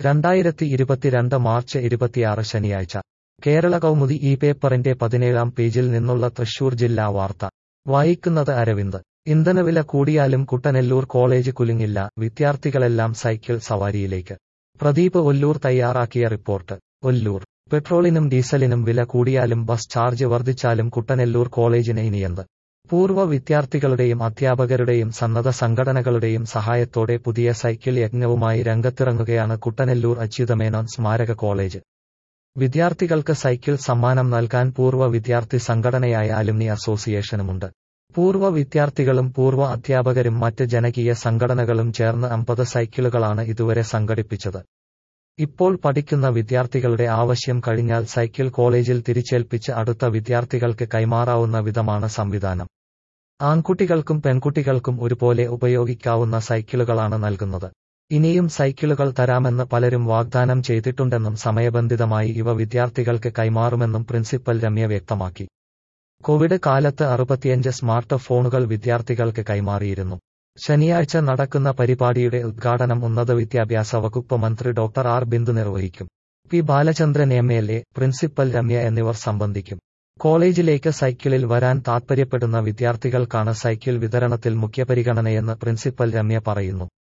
രണ്ടായിരത്തി ഇരുപത്തിരണ്ട് മാർച്ച് ഇരുപത്തിയാറ് ശനിയാഴ്ച കേരള കൗമുദി ഈ പേപ്പറിന്റെ പതിനേഴാം പേജിൽ നിന്നുള്ള തൃശൂർ ജില്ലാ വാർത്ത വായിക്കുന്നത് അരവിന്ദ് ഇന്ധനവില കൂടിയാലും കുട്ടനെല്ലൂർ കോളേജ് കുലുങ്ങില്ല വിദ്യാർത്ഥികളെല്ലാം സൈക്കിൾ സവാരിയിലേക്ക് പ്രദീപ് ഒല്ലൂർ തയ്യാറാക്കിയ റിപ്പോർട്ട് ഒല്ലൂർ പെട്രോളിനും ഡീസലിനും വില കൂടിയാലും ബസ് ചാർജ് വർദ്ധിച്ചാലും കുട്ടനെല്ലൂർ കോളേജിന് ഇനിയെന്ത് പൂർവ്വ വിദ്യാർത്ഥികളുടെയും അധ്യാപകരുടെയും സന്നദ്ധ സംഘടനകളുടെയും സഹായത്തോടെ പുതിയ സൈക്കിൾ യജ്ഞവുമായി രംഗത്തിറങ്ങുകയാണ് കുട്ടനെല്ലൂർ അച്യുതമേനോൻ സ്മാരക കോളേജ് വിദ്യാർത്ഥികൾക്ക് സൈക്കിൾ സമ്മാനം നൽകാൻ പൂർവ്വ വിദ്യാർത്ഥി സംഘടനയായ അലുമിനി അസോസിയേഷനുമുണ്ട് പൂർവ്വ വിദ്യാർത്ഥികളും പൂർവ്വ അധ്യാപകരും മറ്റ് ജനകീയ സംഘടനകളും ചേർന്ന് അമ്പത് സൈക്കിളുകളാണ് ഇതുവരെ സംഘടിപ്പിച്ചത് ഇപ്പോൾ പഠിക്കുന്ന വിദ്യാർത്ഥികളുടെ ആവശ്യം കഴിഞ്ഞാൽ സൈക്കിൾ കോളേജിൽ തിരിച്ചേൽപ്പിച്ച് അടുത്ത വിദ്യാർത്ഥികൾക്ക് കൈമാറാവുന്ന വിധമാണ് സംവിധാനം ആൺകുട്ടികൾക്കും പെൺകുട്ടികൾക്കും ഒരുപോലെ ഉപയോഗിക്കാവുന്ന സൈക്കിളുകളാണ് നൽകുന്നത് ഇനിയും സൈക്കിളുകൾ തരാമെന്ന് പലരും വാഗ്ദാനം ചെയ്തിട്ടുണ്ടെന്നും സമയബന്ധിതമായി ഇവ വിദ്യാർത്ഥികൾക്ക് കൈമാറുമെന്നും പ്രിൻസിപ്പൽ രമ്യ വ്യക്തമാക്കി കോവിഡ് കാലത്ത് അറുപത്തിയഞ്ച് സ്മാർട്ട് ഫോണുകൾ വിദ്യാർത്ഥികൾക്ക് കൈമാറിയിരുന്നു ശനിയാഴ്ച നടക്കുന്ന പരിപാടിയുടെ ഉദ്ഘാടനം ഉന്നത വിദ്യാഭ്യാസ വകുപ്പ് മന്ത്രി ഡോക്ടർ ആർ ബിന്ദു നിർവഹിക്കും P Balachandran M L A principal Ramya എന്നിവർ സംബന്ധിക്കും കോളേജിലേക്ക് സൈക്കിളിൽ വരാൻ താൽപര്യപ്പെടുന്ന വിദ്യാർത്ഥികൾക്കാണ് സൈക്കിൾ വിതരണത്തിൽ മുഖ്യപരിഗണനയെന്ന് പ്രിൻസിപ്പൽ രമ്യ പറയുന്നു